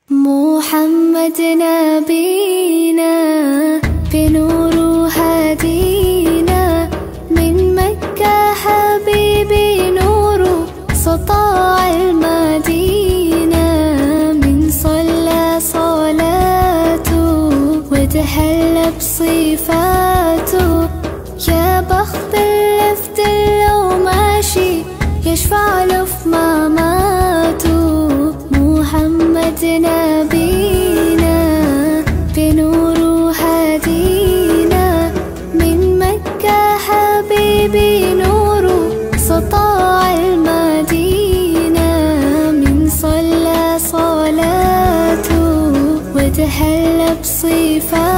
محمد نبينا بنور هدينا من مكة حبيبي نور سطاع المدينة من صلى صلاته وتهلى بصفاته يا بخت اللفت لو ماشي يشفع له في مماته محمد نبينا بنور هدينا من مكة حبيبي نور سطاع المدينة من صلى صلاته وتهلى بصفاته